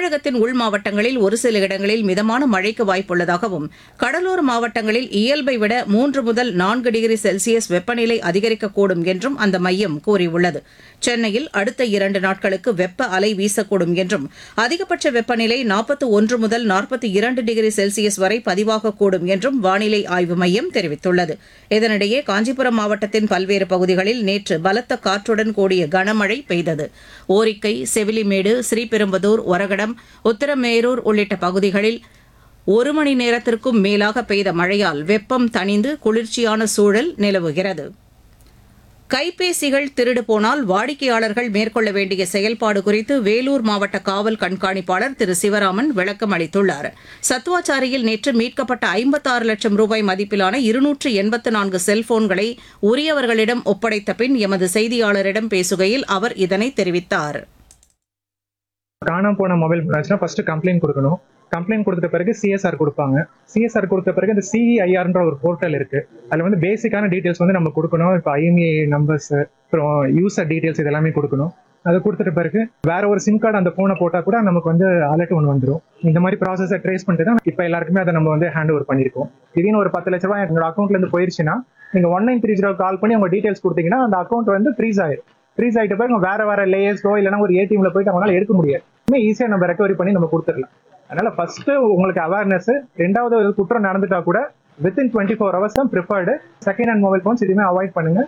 தமிழகத்தின் உள் மாவட்டங்களில் ஒரு சில இடங்களில் மிதமான மழைக்கு வாய்ப்புள்ளதாகவும் கடலோர மாவட்டங்களில் இயல்பை விட மூன்று முதல் நான்கு டிகிரி செல்சியஸ் வெப்பநிலை அதிகரிக்கக்கூடும் என்றும் அந்த மையம் கூறியுள்ளது சென்னையில் அடுத்த இரண்டு நாட்களுக்கு வெப்ப அலை வீசக்கூடும் என்றும் அதிகபட்ச வெப்பநிலை நாற்பத்தி ஒன்று முதல் நாற்பத்தி இரண்டு டிகிரி செல்சியஸ் வரை பதிவாகக்கூடும் என்றும் வானிலை ஆய்வு மையம் தெரிவித்துள்ளது இதனிடையே காஞ்சிபுரம் மாவட்டத்தின் பல்வேறு பகுதிகளில் நேற்று பலத்த காற்றுடன் கூடிய கனமழை பெய்தது ஓரிக்கை செவிலிமேடு ஸ்ரீபெரும்புதூர் ஒரகடம் உத்தரமேரூர் உள்ளிட்ட பகுதிகளில் ஒரு மணி நேரத்திற்கும் மேலாக பெய்த மழையால் வெப்பம் தணிந்து குளிர்ச்சியான சூழல் நிலவுகிறது கைபேசிகள் திருடு போனால் வாடிக்கையாளர்கள் மேற்கொள்ள வேண்டிய செயல்பாடு குறித்து வேலூர் மாவட்ட காவல் கண்காணிப்பாளர் திரு சிவராமன் விளக்கம் அளித்துள்ளார் சத்துவாச்சாரியில் நேற்று மீட்கப்பட்ட ஐம்பத்தாறு லட்சம் ரூபாய் மதிப்பிலான இருநூற்று எண்பத்து நான்கு செல்போன்களை உரியவர்களிடம் ஒப்படைத்த பின் எமது செய்தியாளரிடம் பேசுகையில் அவர் இதனை தெரிவித்தார் காணாம போன மொபைல் போனாச்சுன்னா ஃபர்ஸ்ட் கம்ப்ளைண்ட் கொடுக்கணும் கம்ப்ளைண்ட் கொடுத்த பிறகு சிஎஸ்ஆர் கொடுப்பாங்க சிஎஸ்ஆர் கொடுத்த பிறகு இந்த சிஇஐஆர்ன்ற ஒரு போர்ட்டல் இருக்கு அதுல வந்து பேசிக்கான டீடைல்ஸ் வந்து நம்ம கொடுக்கணும் இப்போ ஐஎம்ஏ நம்பர்ஸ் அப்புறம் யூசர் டீடைல்ஸ் இதெல்லாமே கொடுக்கணும் அதை கொடுத்துட்ட பிறகு வேற ஒரு சிம் கார்டு அந்த போனை போட்டா கூட நமக்கு வந்து அலர்ட் ஒன்று வந்துடும் இந்த மாதிரி ப்ராசஸை ட்ரேஸ் பண்ணிட்டு தான் இப்போ எல்லாருக்குமே அதை நம்ம வந்து ஹேண்ட் ஓவர் பண்ணியிருக்கோம் திடீர்னு ஒரு பத்து லட்ச ரூபாய் எங்களோட அக்கௌண்ட்ல இருந்து போயிருச்சுன்னா நீங்க one nine three zero call பண்ணி உங்க டீடைல்ஸ் கொடுத்தீங்கன்னா அந்த அக்கௌண்ட் வந்து ஃப்ரீஸ் ஆயிடும் ஃப்ரீஸ் ஆயிட்ட பிறகு வேற வேற லேயர்ஸோ இல்லைன்னா ஒரு ஏடிஎம்ல போயிட்டு அவங்களால எடுக்க முடியாது ஈஸியா நம்ம ரெக்கவரி பண்ணி நம்ம கொடுத்துடலாம் அதனால ஃபர்ஸ்ட் உங்களுக்கு அவேர்னஸ் ரெண்டாவது ஒரு குற்றம் நடந்துட்டா கூட வித்தின் டுவெண்ட்டி ஃபோர் ஹவர்ஸ் தான் preferred second hand mobile phones எதுவுமே அவாய்ட் பண்ணுங்க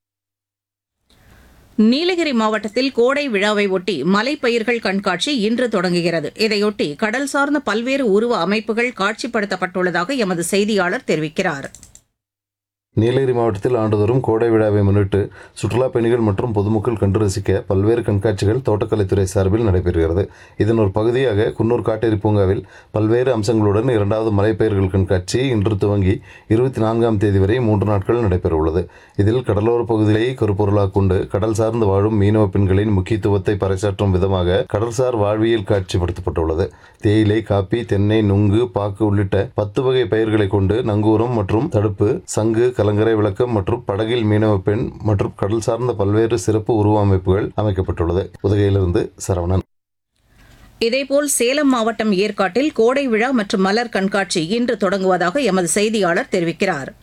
நீலகிரி மாவட்டத்தில் கோடை விழாவை ஒட்டி மலைப்பயிர்கள் கண்காட்சி இன்று தொடங்குகிறது இதையொட்டி கடல் சார்ந்த பல்வேறு உருவ அமைப்புகள் காட்சிப்படுத்தப்பட்டுள்ளதாக எமது செய்தியாளர் தெரிவிக்கிறார் நீலகிரி மாவட்டத்தில் ஆண்டுதோறும் கோடை விழாவை முன்னிட்டு சுற்றுலாப் பயணிகள் மற்றும் பொதுமக்கள் கண்டு ரசிக்க பல்வேறு கண்காட்சிகள் தோட்டக்கலைத்துறை சார்பில் நடைபெறுகிறது இதன் ஒரு பகுதியாக குன்னூர் காட்டேரி பூங்காவில் பல்வேறு அம்சங்களுடன் இரண்டாவது மலைப்பயிர்கள் கண்காட்சி இன்று துவங்கி இருபத்தி நான்காம் தேதி வரை மூன்று நாட்கள் நடைபெறவுள்ளது இதில் கடலோர பகுதியை கருப்பொருளாக கொண்டு கடல் சார்ந்து வாழும் மீனவ பெண்களின் முக்கியத்துவத்தை பறைசாற்றும் விதமாக கடல்சார் வாழ்வியல் காட்சிப்படுத்தப்பட்டுள்ளது தேயிலை காப்பி தென்னை நுங்கு பாக்கு உள்ளிட்ட பத்து வகை பயிர்களை கொண்டு நங்கூரம் மற்றும் தடுப்பு சங்கு கலங்கரை விளக்கம் மற்றும் படகில் மீனவ பெண் மற்றும் கடல் சார்ந்த பல்வேறு சிறப்பு உருவ அமைப்புகள் அமைக்கப்பட்டுள்ளது உதகையிலிருந்து சரவணன் இதேபோல் சேலம் மாவட்டம் ஏற்காட்டில் கோடை விழா மற்றும் மலர் கண்காட்சி இன்று தொடங்குவதாக எமது செய்தியாளர் தெரிவிக்கிறார்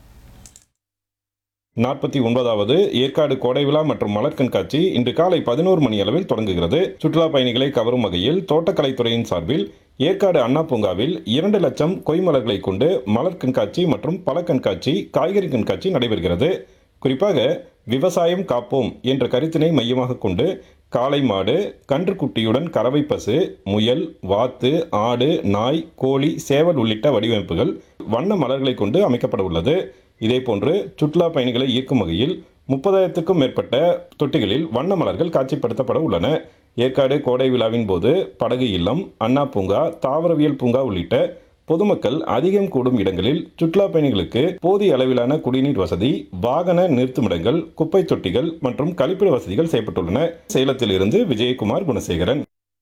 நாற்பத்தி ஒன்பதாவது ஏற்காடு கோடை விழா மற்றும் மலர் கண்காட்சி இன்று காலை பதினோரு மணி அளவில் தொடங்குகிறது சுற்றுலா பயணிகளை கவரும் வகையில் தோட்டக்கலைத்துறையின் சார்பில் ஏற்காடு அண்ணா பூங்காவில் இரண்டு லட்சம் கொய்மலர்களை கொண்டு மலர் கண்காட்சி மற்றும் பல கண்காட்சி காய்கறி கண்காட்சி நடைபெறுகிறது குறிப்பாக விவசாயம் காப்போம் என்ற கருத்தினை மையமாக கொண்டு காளை மாடு கன்றுக்குட்டியுடன் கறவை பசு முயல் வாத்து ஆடு நாய் கோழி சேவல் உள்ளிட்ட வடிவமைப்புகள் வண்ண மலர்களை கொண்டு அமைக்கப்பட உள்ளது இதேபோன்று சுற்றுலா பயணிகளை ஈர்க்கும் வகையில் முப்பதாயிரத்துக்கும் மேற்பட்ட தொட்டிகளில் வண்ண மலர்கள் காட்சிப்படுத்தப்பட உள்ளன ஏற்காடு கோடை விழாவின் போது படகு இல்லம் அண்ணா பூங்கா தாவரவியல் பூங்கா உள்ளிட்ட பொதுமக்கள் அதிகம் கூடும் இடங்களில் சுற்றுலா பயணிகளுக்கு போதிய அளவிலான குடிநீர் வசதி வாகன நிறுத்துமிடங்கள் குப்பை தொட்டிகள் மற்றும் கழிப்பிட வசதிகள் செய்யப்பட்டுள்ளன சேலத்தில் இருந்து விஜயகுமார் குணசேகரன்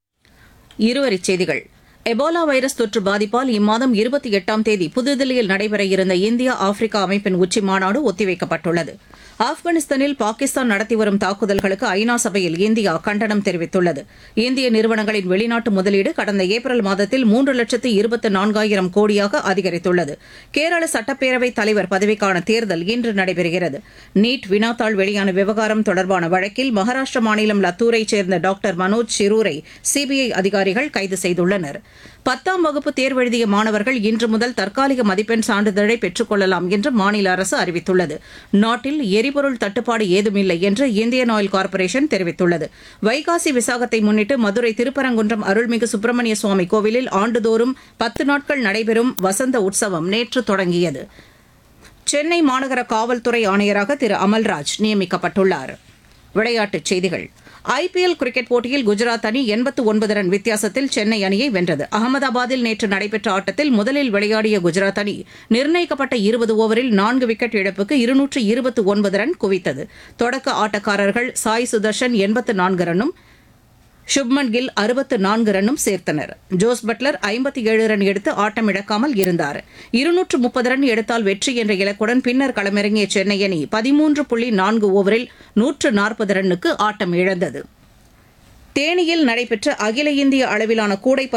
இருவரிச் செய்திகள் எபோலா வைரஸ் தொற்று பாதிப்பால் இம்மாதம் இருபத்தி எட்டாம் தேதி புதுதில்லியில் நடைபெற இருந்த இந்தியா ஆப்பிரிக்கா அமைப்பின் உச்சி மாநாடு ஒத்திவைக்கப்பட்டுள்ளது ஆப்கானிஸ்தானில் பாகிஸ்தான் நடத்தி வரும் தாக்குதல்களுக்கு ஐநா சபையில் இந்தியா கண்டனம் தெரிவித்துள்ளது இந்திய நிறுவனங்களின் வெளிநாட்டு முதலீடு கடந்த ஏப்ரல் மாதத்தில் மூன்று லட்சத்து இருபத்தி நான்காயிரம் கோடியாக அதிகரித்துள்ளது கேரள சட்டப்பேரவைத் தலைவர் பதவிக்கான தேர்தல் இன்று நடைபெறுகிறது நீட் வினாத்தாள் வெளியான விவகாரம் தொடர்பான வழக்கில் மகாராஷ்டிர மாநிலம் லத்தூரைச் சேர்ந்த டாக்டர் மனோஜ் சிரூரை சிபிஐ அதிகாரிகள் கைது செய்துள்ளனர் பத்தாம் வகுப்பு தேர்வெழுதிய மாணவர்கள் இன்று முதல் தற்காலிக மதிப்பெண் சான்றிதழை பெற்றுக் கொள்ளலாம் என்று மாநில அரசு அறிவித்துள்ளது நாட்டில் எரிபொருள் தட்டுப்பாடு ஏதுமில்லை என்று இந்தியன் ஆயில் கார்ப்பரேஷன் தெரிவித்துள்ளது வைகாசி விசாகத்தை முன்னிட்டு மதுரை திருப்பரங்குன்றம் அருள்மிகு சுப்பிரமணிய சுவாமி கோவிலில் ஆண்டுதோறும் பத்து நாட்கள் நடைபெறும் வசந்த உற்சவம் நேற்று தொடங்கியது சென்னை மாநகர காவல்துறை ஆணையராக திரு அமல்ராஜ் நியமிக்கப்பட்டுள்ளார் விளையாட்டுச் செய்திகள் ஐபிஎல் கிரிக்கெட் போட்டியில் குஜராத் அணி எண்பத்து ஒன்பது ரன் வித்தியாசத்தில் சென்னை அணியை வென்றது அகமதாபாத்தில் நேற்று நடைபெற்ற ஆட்டத்தில் முதலில் விளையாடிய குஜராத் அணி நிர்ணயிக்கப்பட்ட இருபது ஓவரில் நான்கு விக்கெட் இழப்புக்கு இருநூற்று இருபத்து ஒன்பது ரன் குவித்தது தொடக்க ஆட்டக்காரர்கள் சாய் சுதர்ஷன் எண்பத்து நான்கு ரன்னும் சுப்மன் கில் அறுபத்து நான்கு ரன்னும் சேர்த்தனர் ஜோஸ் பட்லர் ஐம்பத்தி ஏழு ரன் எடுத்து ஆட்டம் இழக்காமல் இருந்தார் இருநூற்று முப்பது ரன் எடுத்தால் வெற்றி என்ற இலக்குடன் பின்னர் களமிறங்கிய சென்னை அணி பதிமூன்று புள்ளி நான்கு ஓவரில் நூற்று நாற்பது ரன்னுக்கு ஆட்டம் இழந்தது தேனியில் நடைபெற்ற அகில இந்திய அளவிலான கூடைப்பந்து